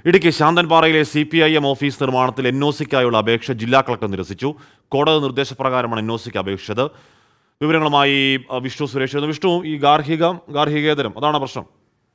ഇടുക്കി ശാന്തൻപാറയിലെ C P I M office നിർമ്മാണത്തിൽ N O സിക്കായുള്ള അപേക്ഷ ജില്ലാ കളക്ടർ നിരസിച്ചു കോടതി നിർദ്ദേശപ്രകാരമാണ് എൻ ഒ സിക്ക് അപേക്ഷിച്ചത് വിവരങ്ങളുമായി അഹ്, വിഷ്ണു സുരേഷ് എഴുതുന്നു. വിഷ്ണു ഈ ഗാർഹികം ഗാർഹികേതരം അതാണ് പ്രശ്നം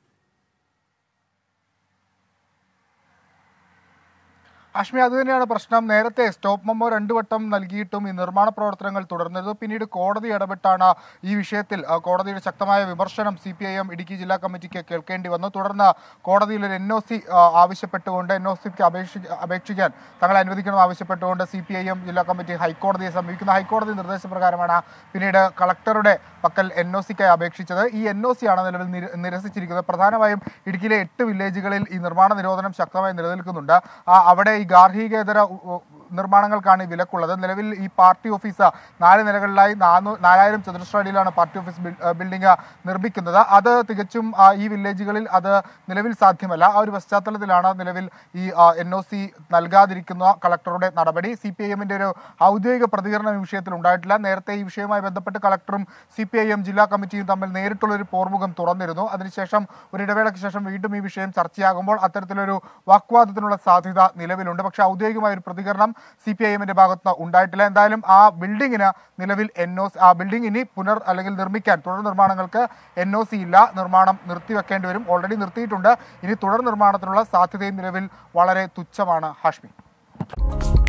അഷ്മി അത് തന്നെയാണ് പ്രശ്നം നേരത്തെ സ്റ്റോപ്പ് മെമ്മോ രണ്ടു വട്ടം നൽകിയിട്ടും ഈ നിർമ്മാണ പ്രവർത്തനങ്ങൾ തുടർന്നിരുന്നു പിന്നീട് കോടതി ഇടപെട്ടാണ് ഈ വിഷയത്തിൽ ആ, കോടതിയുടെ ശക്തമായ വിമർശനം C P I M Idukki ജില്ലാ കമ്മിറ്റിക്ക് കേൾക്കേണ്ടി വന്നു തുടർന്ന് കോടതിയിൽ ഒരു എൻ ഒ സി ആവശ്യപ്പെട്ടുകൊണ്ട് എൻ ഒ സിക്ക് അപേക്ഷി അപേക്ഷിക്കാൻ തങ്ങളെ അനുവദിക്കണം ആവശ്യപ്പെട്ടുകൊണ്ട് സി പി ഐ എം ജില്ലാ കമ്മിറ്റി ഹൈക്കോടതിയെ സമീപിക്കുന്ന ഹൈക്കോടതി നിർദ്ദേശപ്രകാരമാണ് പിന്നീട് കളക്ടറുടെ പക്കൽ എൻ ഒ സിക്കായി അപേക്ഷിച്ചത് ഈ എൻ ഒ സി ആണ് നിലവിൽ നിര- നിരസിച്ചിരിക്കുന്നത് പ്രധാനമായും ഇടുക്കിയിലെ എട്ട് വില്ലേജുകളിൽ ഈ നിർമ്മാണ നിരോധനം ശക്തമായി നിലനിൽക്കുന്നുണ്ട് ആ, അവിടെ ഈ ഗാർഹികേതര ഉ- ഉ- നിർമ്മാണങ്ങൾക്കാണ് ഈ വിലക്കുള്ളത് നിലവിൽ ഈ പാർട്ടി ഓഫീസ് നാല് നിലകളിലായി നാനൂ നാലായിരം ചതുരശ്ര അടിയിലാണ് പാർട്ടി ഓഫീസ് ബിൽ- ഏഹ് ബിൽഡിംഗ് നിർമ്മിക്കുന്നത് അത് തികച്ചും ആ, ഈ വില്ലേജുകളിൽ അത് നിലവിൽ സാധ്യമല്ല ആ ഒരു പശ്ചാത്തലത്തിലാണ് നിലവിൽ ഈ എൻ ഒ സി നൽകാതിരിക്കുന്ന കളക്ടറുടെ നടപടി സി പി ഐ എമ്മിന്റെ ഒരു ഔദ്യോഗിക പ്രതികരണം ഈ വിഷയത്തിൽ ഉണ്ടായിട്ടില്ല നേരത്തെ ഈ വിഷയവുമായി ബന്ധപ്പെട്ട് കളക്ടറും സി പി ഐ എം ജില്ലാ കമ്മിറ്റിയും തമ്മിൽ നേരിട്ടുള്ള ഒരു പോർമുഖം തുറന്നിരുന്നു അതിനുശേഷം ഒരു ഇടവേളയ്ക്ക് ശേഷം വീണ്ടും ഈ വിഷയം ചർച്ചയാകുമ്പോൾ അത്തരത്തിലൊരു വാക്വാദത്തിനുള്ള സാധ്യത നിലവിലുണ്ട് പക്ഷേ ഔദ്യോഗികമായ ഒരു പ്രതികരണം സി പി ഐ എമ്മിന്റെ ഭാഗത്ത് നിന്ന് ഉണ്ടായിട്ടില്ല എന്തായാലും ആ ബിൽഡിങ്ങിന് നിലവിൽ എൻ ഒ ആ ബിൽഡിംഗ് ഇനി പുനർ അല്ലെങ്കിൽ നിർമ്മിക്കാൻ തുടർ നിർമ്മാണങ്ങൾക്ക് എൻ ഒ സി ഇല്ല നിർമ്മാണം നിർത്തിവെക്കേണ്ടി വരും ഓൾറെഡി നിർത്തിയിട്ടുണ്ട് ഇനി തുടർ നിർമ്മാണത്തിനുള്ള സാധ്യതയും നിലവിൽ വളരെ തുച്ഛമാണ് ഹാഷ്മി